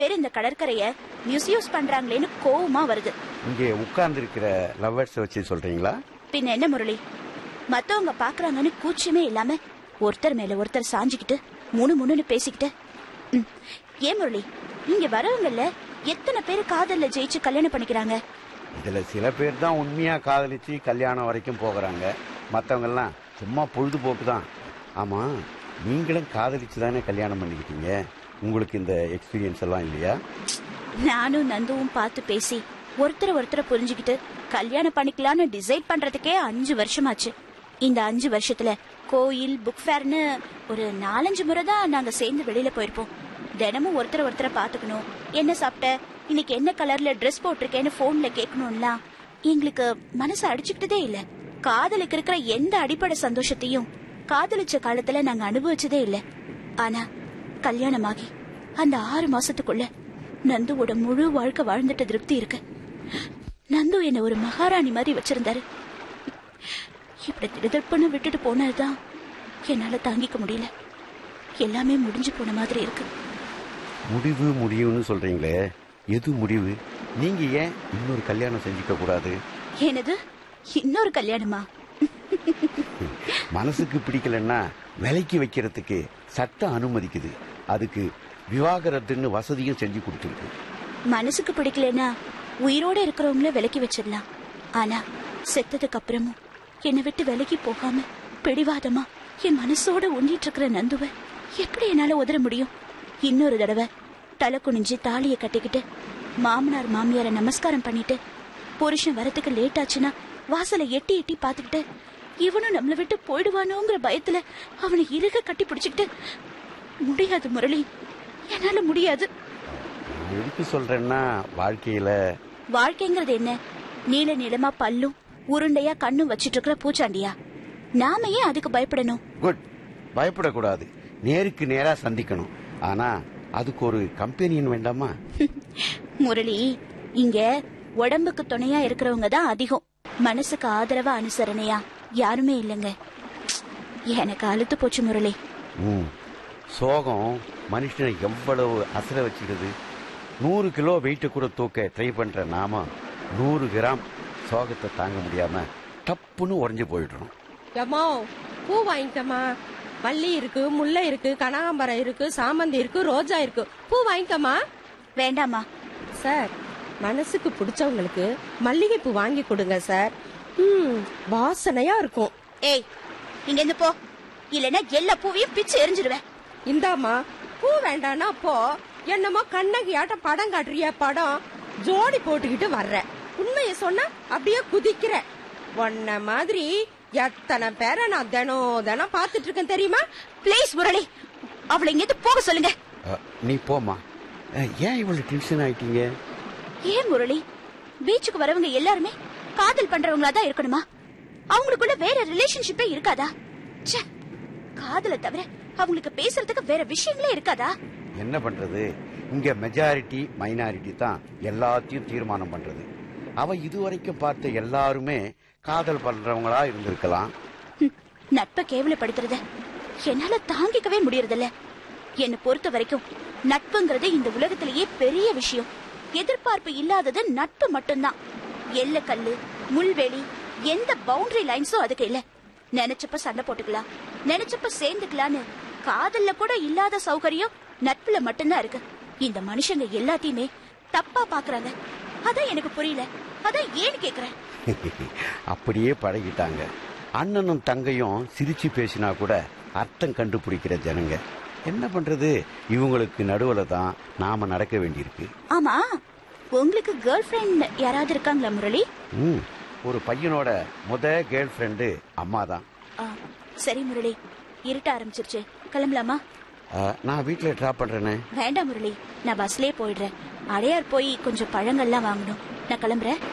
பேர் இந்த கடற்கரைய மிஸ்யூஸ் பண்றாங்களேன்னு கோவமா வருது இங்கே உட்கார்ந்து இருக்கிற லவ்வர்ஸ் வச்சு சொல்றீங்களா பின்ன என்ன முரளி மத்தவங்க பாக்குறாங்கன்னு கூச்சமே இல்லாம ஒருத்தர் மேல ஒருத்தர் சாஞ்சுக்கிட்டு முணு முணுன்னு பேசிக்கிட்டு ம், ஏன் முரளி இங்க வரவங்கல்ல எத்தனை பேர் காதல்ல ஜெயிச்சு கல்யாணம் பண்ணிக்கிறாங்க இதுல சில பேர் தான் உண்மையா காதலிச்சு கல்யாணம் வரைக்கும் போகிறாங்க மத்தவங்க எல்லாம் சும்மா பொழுதுபோக்கு தான் ஆமா நீங்களும் காதலிச்சு தானே கல்யாணம் பண்ணிக்கிட்டீங்க உங்களுக்கு இந்த எக்ஸ்பீரியன்ஸ் எல்லாம் இல்லையா நானும் நந்துவும் பார்த்து பேசி ஒருத்தர் ஒருத்தரை புரிஞ்சுக்கிட்டு கல்யாணம் பண்ணிக்கலாம்னு டிசைட் பண்றதுக்கே அஞ்சு வருஷமாச்சு இந்த அஞ்சு வருஷத்துல கோயில் புக் ஃபேர்னு ஒரு நாலஞ்சு முறை தான் நாங்க சேர்ந்து வெளியில போயிருப்போம் தினமும் ஒருத்தர் ஒருத்தரை பாத்துக்கணும் என்ன சாப்பிட்ட இன்னைக்கு என்ன கலர்ல ட்ரெஸ் போட்டிருக்கேன்னு போன்ல கேட்கணும்லாம் எங்களுக்கு மனசு அடிச்சுக்கிட்டதே இல்ல காதலுக்கு இருக்கிற எந்த அடிப்படை சந்தோஷத்தையும் காதலிச்ச காலத்துல நாங்க அனுபவிச்சதே இல்ல ஆனா கல்யாணமாகி அந்த ஆறு மாசத்துக்குள்ள நந்துவோட முழு வாழ்க்கை வாழ்ந்துட்ட திருப்தி இருக்கு நந்து என்ன ஒரு மகாராணி மாதிரி வச்சிருந்தாரு இப்படி திடுதப்புன்னு விட்டுட்டு போனதுதான் என்னால தாங்கிக்க முடியல எல்லாமே முடிஞ்சு போன மாதிரி இருக்கு முடிவு முடிவுன்னு சொல்றீங்களே எது முடிவு நீங்க ஏன் இன்னொரு கல்யாணம் செஞ்சுக்க கூடாது எனது இன்னொரு கல்யாணமா மனசுக்கு பிடிக்கலன்னா விலைக்கு வைக்கிறதுக்கு சட்டம் அனுமதிக்குது அதுக்கு விவாகரத்துன்னு வசதியும் செஞ்சு கொடுத்துருக்கு மனசுக்கு பிடிக்கலனா உயிரோட இருக்கிறவங்கள விலக்கி வச்சிடலாம் ஆனா செத்ததுக்கு அப்புறமும் என்னை விட்டு விலகி போகாம பிடிவாதமா என் மனசோட ஒண்டிட்டு இருக்கிற நந்துவ எப்படி என்னால உதற முடியும் இன்னொரு தடவை தலை குனிஞ்சு தாலிய கட்டிக்கிட்டு மாமனார் மாமியார நமஸ்காரம் பண்ணிட்டு புருஷன் வரத்துக்கு லேட் ஆச்சுன்னா வாசலை எட்டி எட்டி பாத்துக்கிட்டு இவனும் நம்மள விட்டு போயிடுவானோங்கிற பயத்துல அவனை இறுக கட்டி பிடிச்சுக்கிட்டு முடியாது முரளி என்னால முடியாது நான் எதுக்கு சொல்றேன்னா வாழ்க்கையில வாழ்க்கைங்கிறது என்ன நீல நீளமா பல்லும் உருண்டையா கண்ணும் வச்சிட்டு இருக்கிற பூச்சாண்டியா நாம ஏன் அதுக்கு பயப்படணும் குட் பயப்படக்கூடாது நேருக்கு நேரா சந்திக்கணும் ஆனா அதுக்கு ஒரு கம்பெனியன் வேண்டாமா முரளி இங்க உடம்புக்கு துணையா இருக்கிறவங்க தான் அதிகம் மனசுக்கு ஆதரவா அனுசரணையா யாருமே இல்லைங்க எனக்கு அழுத்து போச்சு முரளி ம் சோகம் மனுஷனை எவ்வளவு அசர வச்சுக்குது நூறு கிலோ வெயிட்டை கூட தூக்க ட்ரை பண்ற நாம நூறு கிராம் சோகத்தை தாங்க முடியாம டப்புன்னு உறைஞ்சு போயிடுறோம் எம்மா பூ வாங்கிக்கம்மா மல்லி இருக்கு முல்லை இருக்கு கனகாம்பரம் இருக்கு சாமந்தி இருக்கு ரோஜா இருக்கு பூ வாங்கிக்கம்மா வேண்டாமா சார் மனசுக்கு பிடிச்சவங்களுக்கு மல்லிகை பூ வாங்கி கொடுங்க சார் ம் வாசனையா இருக்கும் ஏய் இங்க இருந்து போ இல்லைன்னா எல்லா பூவையும் பிச்சு எரிஞ்சிடுவேன் இந்தாம்மா பூ வேண்டானா போ என்னமோ கண்ணகியாட்டம் படம் காட்டுறிய படம் ஜோடி போட்டுக்கிட்டு வர்ற உண்மையை சொன்னா அப்படியே குதிக்கிற உன்ன மாதிரி எத்தனை பேரை நான் தினம் தினம் பார்த்துட்டு இருக்கேன் தெரியுமா ப்ளீஸ் முரளி அவளை இங்க இருந்து போக சொல்லுங்க அ, நீ போமா அ, ஏன் இவ்வளவு டென்ஷன் ஆயிட்டீங்க ஏன் முரளி பீச்சுக்கு வரவங்க எல்லாருமே காதல் பண்றவங்களா தான் இருக்கணுமா அவங்களுக்குள்ள வேற ரிலேஷன்ஷிப்பே இருக்காதா ச்சே காதலை தவிர அவங்களுக்கு பேசுறதுக்கு வேற விஷயங்களே இருக்காதா என்ன பண்றது இங்க மெஜாரிட்டி மைனாரிட்டி தான் எல்லாத்தையும் தீர்மானம் பண்றது அவ இதுவரைக்கும் பார்த்த எல்லாருமே காதல் பண்றவங்களா இருந்திருக்கலாம் ஹம், நட்பை கேவலப்படுத்துறத என்னால தாங்கிக்கவே முடியறதில்ல என்னை பொறுத்த வரைக்கும் நட்புங்கிறது இந்த உலகத்திலேயே பெரிய விஷயம் எதிர்பார்ப்பு இல்லாதது நட்பு மட்டும்தான் எல்லக்கல்லு முள்வெளி எந்த பவுண்டரி லைன்ஸும் அதுக்கு இல்ல நினைச்சப்ப சண்டை போட்டுக்கலாம் நினைச்சப்ப சேர்ந்துக்கலான்னு காதல்ல கூட இல்லாத சௌகரியம் நட்புல மட்டும்தான் இருக்கு இந்த மனுஷங்க எல்லாத்தையுமே தப்பா பாக்குறாங்க அதான் எனக்கு புரியல அதான் ஏன்னு கேக்குறேன் அப்படியே பழகிட்டாங்க அண்ணனும் தங்கையும் சிரிச்சு பேசினா கூட அர்த்தம் கண்டுபிடிக்கிற ஜனங்க என்ன பண்றது இவங்களுக்கு நடுவுல தான் நாம நடக்க வேண்டியிருக்கு ஆமா உங்களுக்கு கேர்ள் ஃப்ரெண்ட் யாராவது இருக்காங்களா முரளி ம் ஒரு பையனோட முத கேர்ள் ஃப்ரெண்டு அம்மா தான் ஆ, சரி முரளி இருட்ட ஆரம்பிச்சிருச்சு கிளம்பலாமா நான் வீட்டில் ட்ராப் பண்றேனே வேண்டாம் முரளி நான் பஸ்லயே போயிடுறேன் அடையார் போய் கொஞ்சம் பழங்கள்லாம் வாங்கணும் நான் கிளம்புறேன்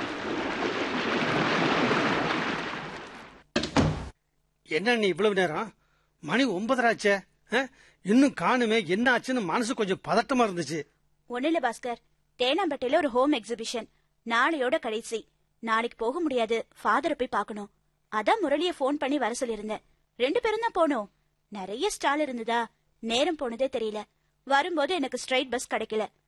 என்ன நீ இவ்வளவு நேரம் மணி ஒன்பதராச்சே ஆ? இன்னும் காணுமே என்ன ஆச்சுன்னு மனசு கொஞ்சம் பதட்டமா இருந்துச்சு ஒண்ணு இல்ல பாஸ்கர் தேனாம்பேட்டையில ஒரு ஹோம் எக்ஸிபிஷன் நாளையோட கடைசி நாளைக்கு போக முடியாது ஃபாதரை போய் பார்க்கணும் அதான் முரளிய ஃபோன் பண்ணி வர சொல்லியிருந்தேன் ரெண்டு பேரும் தான் போனோம் நிறைய ஸ்டால் இருந்ததா நேரம் போனதே தெரியல வரும்போது எனக்கு ஸ்ட்ரைட் பஸ் கிடைக்கல